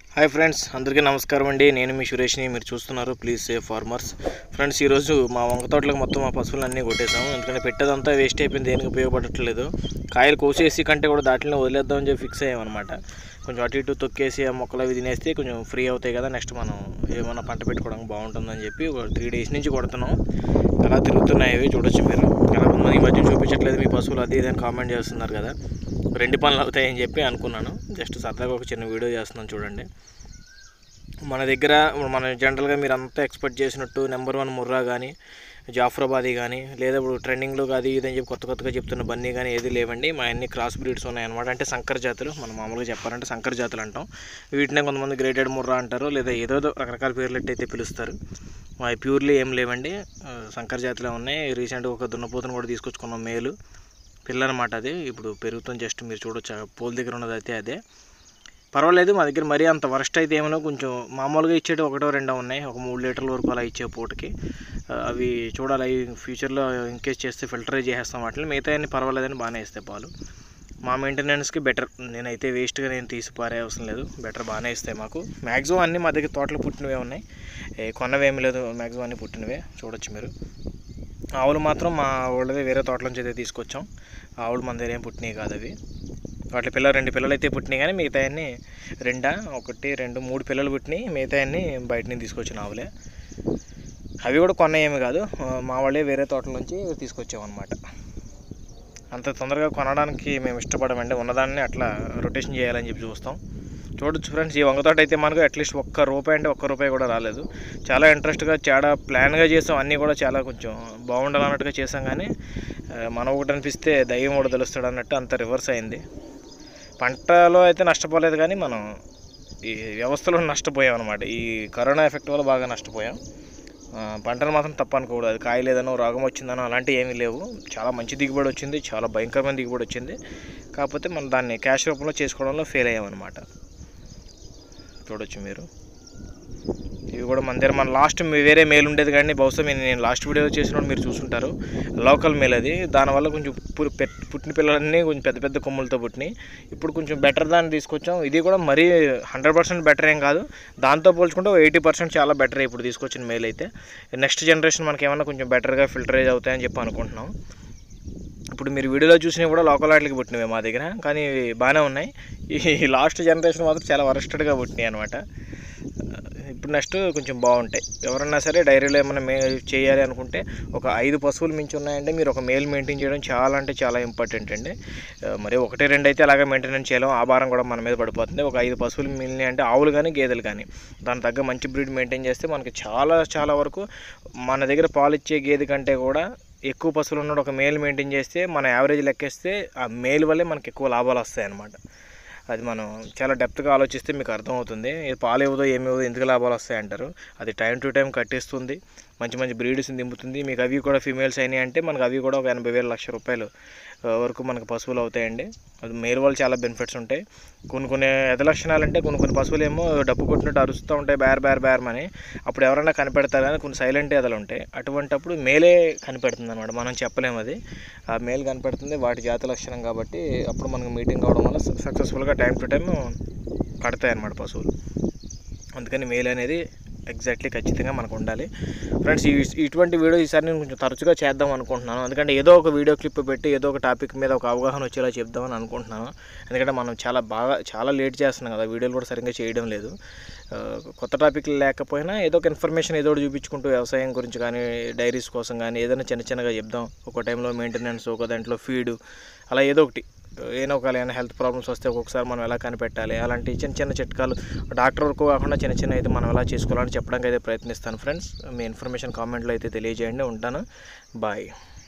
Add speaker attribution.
Speaker 1: hi friends అందరికీ నమస్కారం అండి నేను మీ సురేష్ని మీరు చూస్తున్నారు ప్లీజ్ సేవ్ ఫార్మర్స్ ఫ్రెండ్స్ ఈరోజు మా వంగ తోటలకు మొత్తం మా పశువులు అన్నీ కొట్టేసాము ఎందుకంటే పెట్టేదంతా వేస్ట్ అయిపోయింది దేనికి ఉపయోగపడట్లేదు కాయలు కోసేసి కంటే కూడా దాంట్లో వదిలేద్దామని చెప్పి ఫిక్స్ అయ్యామన్నమాట కొంచెం అటు ఇటు తొక్కేసి ఆ మొక్కలు అవి తినేస్తే కొంచెం ఫ్రీ అవుతాయి కదా నెక్స్ట్ మనం ఏమన్నా పంట పెట్టుకోవడానికి బాగుంటుందని చెప్పి ఒక త్రీ డేస్ నుంచి కొడుతున్నాం అలా తిరుగుతున్నాయి అవి చూడొచ్చు మీరు అలా కొంతమంది ఈ మధ్య చూపించట్లేదు మీ పశువులు అది ఇది అని కామెంట్ చేస్తున్నారు కదా రెండు పనులు అవుతాయని చెప్పి అనుకున్నాను జస్ట్ సరదాగా ఒక చిన్న వీడియో చేస్తున్నాను చూడండి మన దగ్గర మన జనరల్గా మీరు అంతా ఎక్స్పెక్ట్ చేసినట్టు నెంబర్ వన్ ముర్రా కానీ జాఫ్రాబాదీ కానీ లేదా ఇప్పుడు ట్రెండింగ్లో కాదు ఇదని చెప్పి కొత్త కొత్తగా చెప్తున్న బన్నీ కానీ ఏది లేవండి మా అన్ని క్రాస్ బ్రీడ్స్ ఉన్నాయన్నమాట అంటే సంకర జాతులు మనం మామూలుగా చెప్పాలంటే సంకర జాతులు అంటాం వీటినే కొంతమంది గ్రేటెడ్ ముర్రా అంటారు లేదా ఏదో రకరకాల పేర్లెట్ అయితే పిలుస్తారు మా ప్యూర్లీ ఏం లేవండి ఆ, సంకర జాతులే ఉన్నాయి రీసెంట్గా ఒక దున్నపోతును కూడా తీసుకొచ్చుకున్నాం మేలు పిల్ల అనమాట అది ఇప్పుడు పెరుగుతుంది జస్ట్ మీరు చూడొచ్చు ఆ పోల్ దగ్గర ఉన్నది అయితే అదే పర్వాలేదు మా దగ్గర మరీ అంత వరస్ట్ అయితే ఏమైనా కొంచెం మామూలుగా ఇచ్చేటి ఒకటో రెండో ఉన్నాయి ఒక మూడు లీటర్ల వరకు అలా ఇచ్చే పూటకి ఆ, అవి చూడాలి అవి ఫ్యూచర్లో ఇంకేస్ చేస్తే ఫిల్టరే చేసేస్తాం వాటిని మిగతా అన్ని పర్వాలేదని బాగానే ఇస్తాయి పాలు మా మెయింటెనెన్స్కి బెటర్ నేనైతే వేస్ట్గా నేను తీసి పారే అవసరం లేదు బెటర్ బాగానే ఇస్తాయి మాకు మ్యాక్సిమం అన్నీ మా దగ్గర తోటలో పుట్టినవే ఉన్నాయి ఏ కొన్నవేమి లేదు మ్యాక్సిమం అన్నీ పుట్టినవే చూడొచ్చు మీరు ఆవులు మాత్రం మా వాళ్ళదే వేరే తోటలోంచి అయితే తీసుకొచ్చాం ఆవులు మన దగ్గర ఏం పుట్టినాయి కాదు అవి వాటి పిల్లలు రెండు పిల్లలు అయితే పుట్టినాయి కానీ మిగతా అన్ని రెండా ఒకటి రెండు మూడు పిల్లలు పుట్టినాయి మిగతా అన్ని బయట నుంచి తీసుకొచ్చిన ఆవులే అవి కూడా కొన్న ఏమి కాదు ఆ, మా వాళ్ళే వేరే తోటల నుంచి తీసుకొచ్చామన్నమాట అంత తొందరగా కొనడానికి మేము ఇష్టపడమండి ఉన్నదాన్ని అట్లా రొటేషన్ చేయాలని చెప్పి చూస్తాం చూడొచ్చు ఫ్రెండ్స్ ఈ వంగ తోట అయితే మనకు అట్లీస్ట్ ఒక్క రూపాయి అంటే ఒక్క రూపాయి కూడా రాలేదు చాలా ఇంట్రెస్ట్గా చాలా ప్లాన్గా చేసాం అన్నీ కూడా చాలా కొంచెం బాగుండాలన్నట్టుగా చేసాం కానీ ఆ, మనం ఒకటి అనిపిస్తే దయ్యం కూడా తెలుస్తాడు అన్నట్టు అంత రివర్స్ అయింది పంటలో అయితే నష్టపోలేదు కానీ మనం ఈ వ్యవస్థలో నష్టపోయాం అనమాట ఈ కరోనా ఎఫెక్ట్ వల్ల బాగా నష్టపోయాం ఆ, పంటలు మాత్రం తప్ప అనుకోకూడదు అది కాయ లేదనో రోగం వచ్చిందనో అలాంటివి ఏమీ లేవు చాలా మంచి దిగుబడి వచ్చింది చాలా భయంకరమైన దిగుబడి వచ్చింది కాకపోతే మనం దాన్ని క్యాష్ రూపంలో చేసుకోవడంలో ఫెయిల్ అయ్యామన్నమాట చూడొచ్చు మీరు ఇవి కూడా మన దగ్గర మన లాస్ట్ వేరే మేల్ ఉండేది కానీ బహుశా నేను నేను లాస్ట్ వీడియో చేసినప్పుడు మీరు చూసుంటారు లోకల్ మేల్ అది దానివల్ల కొంచెం పు- పెట్- పుట్టిన పిల్లలన్నీ కొంచెం పెద్ద పెద్ద కొమ్ములతో పుట్టినాయి ఇప్పుడు కొంచెం బెటర్ దాన్ని తీసుకొచ్చాం ఇది కూడా మరీ హండ్రెడ్ పర్సెంట్ బెటర్ ఏం కాదు దాంతో పోల్చుకుంటే ఎయిటీ పర్సెంట్ చాలా బెటర్ ఇప్పుడు తీసుకొచ్చిన మేల్ అయితే నెక్స్ట్ జనరేషన్ మనకి ఏమన్నా కొంచెం బెటర్గా ఫిల్టరేజ్ అవుతాయని చెప్పి అనుకుంటున్నాం ఇప్పుడు మీరు వీడియోలో చూసినవి కూడా లోకల్ వాటికి పుట్టినవే మా దగ్గర కానీ ఇవి బాగానే ఉన్నాయి ఈ లాస్ట్ జనరేషన్ మాత్రం చాలా వరస్టెడ్గా పుట్టినాయి అనమాట ఇప్పుడు నెక్స్ట్ కొంచెం బాగుంటాయి ఎవరన్నా సరే డైరీలో ఏమైనా మే చేయాలి అనుకుంటే ఒక ఐదు పశువులు మించి ఉన్నాయంటే మీరు ఒక మేల్ మెయింటైన్ చేయడం చాలా అంటే చాలా ఇంపార్టెంట్ అండి ఆ, మరి ఒకటి రెండు అయితే అలాగే మెయింటెనెన్స్ చేయలేం ఆ భారం కూడా మన మీద పడిపోతుంది ఒక ఐదు పశువులు మిగిలినాయి అంటే ఆవులు కానీ గేదెలు కానీ దాని తగ్గ మంచి బ్రీడ్ మెయింటైన్ చేస్తే మనకి చాలా చాలా వరకు మన దగ్గర పాలు ఇచ్చే గేదె కంటే కూడా ఎక్కువ పశువులు ఉన్నాడు ఒక మేల్ మెయింటైన్ చేస్తే మన యావరేజ్ లెక్కేస్తే ఆ మేల్ వల్లే మనకి ఎక్కువ లాభాలు వస్తాయి అన్నమాట అది మనం చాలా డెప్త్గా ఆలోచిస్తే మీకు అర్థమవుతుంది ఇది పాలు ఇవ్వదో ఏమి ఇవ్వదో ఎందుకు లాభాలు వస్తాయి అంటారు అది టైం టు టైం కట్టిస్తుంది మంచి మంచి బ్రీడ్స్ని దింపుతుంది మీకు అవి కూడా ఫీమేల్స్ అయినాయి అంటే మనకు అవి కూడా ఒక ఎనభై వేల లక్ష రూపాయలు ఆ, వరకు మనకు పశువులు అవుతాయండి అది మేల్ వాళ్ళు చాలా బెనిఫిట్స్ ఉంటాయి కొన్ని కొన్ని ఎద లక్షణాలు అంటే కొన్ని కొన్ని పశువులు ఏమో డబ్బు కొట్టినట్టు అరుస్తూ ఉంటాయి బేర్ బేర్ బేర్ అని అప్పుడు ఎవరైనా కనిపెడతారు కానీ కొన్ని సైలెంట్ ఎదలు ఉంటాయి అటువంటప్పుడు మేలే కనిపెడుతుంది అనమాట మనం చెప్పలేము అది ఆ మేల్ కనిపెడుతుంది వాటి జాతి లక్షణం కాబట్టి అప్పుడు మనకు మీటింగ్ అవడం వల్ల సక్సెస్ఫుల్గా టైం టు టైం కడతాయి అన్నమాట పశువులు అందుకని మేల్ అనేది ఎగ్జాక్ట్లీ ఖచ్చితంగా మనకు ఉండాలి ఫ్రెండ్స్ ఈ ఇటువంటి వీడియో ఈసారి నేను కొంచెం తరచుగా చేద్దాం అనుకుంటున్నాను ఎందుకంటే ఏదో ఒక వీడియో క్లిప్ పెట్టి ఏదో ఒక టాపిక్ మీద ఒక అవగాహన వచ్చేలా చెప్దామని అనుకుంటున్నాను ఎందుకంటే మనం చాలా బాగా చాలా లేట్ చేస్తున్నాం కదా వీడియోలు కూడా సరిగ్గా చేయడం లేదు ఆ, కొత్త టాపిక్లు లేకపోయినా ఏదో ఒక ఇన్ఫర్మేషన్ ఏదో ఒకటి చూపించుకుంటూ వ్యవసాయం గురించి కానీ డైరీస్ కోసం కానీ ఏదైనా చిన్న చిన్నగా చెప్దాం ఒక టైంలో మెయింటెనెన్స్ ఒక దాంట్లో ఫీడ్ అలా ఏదో ఒకటి ఏదో ఒక ఏమైనా హెల్త్ ప్రాబ్లమ్స్ వస్తే ఒక్కొక్కసారి మనం ఎలా కనిపెట్టాలి అలాంటి చిన్న చిన్న చిట్కాలు డాక్టర్ వరకు కాకుండా చిన్న చిన్న అయితే మనం ఎలా చేసుకోవాలని చెప్పడానికి అయితే ప్రయత్నిస్తాను ఫ్రెండ్స్ మీ ఇన్ఫర్మేషన్ కామెంట్లో అయితే తెలియజేయండి ఉంటాను బాయ్